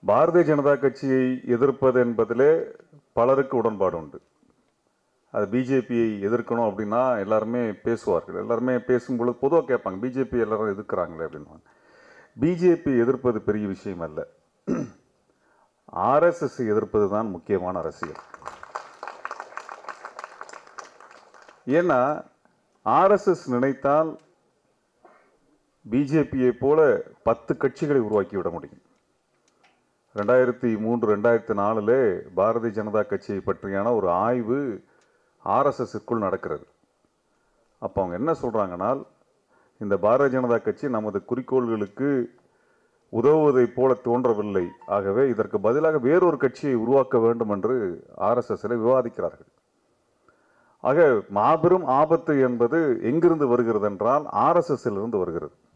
பாரதிய ஜனதா கட்சியை எதிர்ப்பது என்பதிலே பலருக்கு உடன்பாடு உண்டு அது பிஜேபியை எதிர்க்கணும் அப்படின்னா எல்லாருமே பேசுவார்கள் எல்லாருமே பேசும்பொழுது பொதுவாக கேட்பாங்க பிஜேபி எல்லாரும் எதிர்க்கிறாங்களே அப்படின்வாங்க பிஜேபி எதிர்ப்பது பெரிய விஷயம் அல்ல ஆர்எஸ்எஸ் எதிர்ப்பது தான் முக்கியமான அரசியல் ஏன்னா ஆர்எஸ்எஸ் நினைத்தால் பிஜேபியை போல பத்து கட்சிகளை உருவாக்கி விட முடியும் ரெண்டாயிரத்தி மூன்று ரெண்டாயிரத்தி நாலுல பாரதிய ஜனதா கட்சியை பற்றியான ஒரு ஆய்வு ஆர்எஸ்எஸ்க்குள் நடக்கிறது அப்போ அவங்க என்ன சொல்றாங்கன்னால் இந்த பாரதிய ஜனதா கட்சி நமது குறிக்கோள்களுக்கு உதவுவதைப் போல தோன்றவில்லை ஆகவே இதற்கு பதிலாக வேறொரு கட்சியை உருவாக்க வேண்டும் என்று ஆர்எஸ்எஸ்ல விவாதிக்கிறார்கள் ஆக மாபெரும் ஆபத்து என்பது எங்கிருந்து வருகிறது என்றால் ஆர்எஸ்எஸ் இருந்து வருகிறது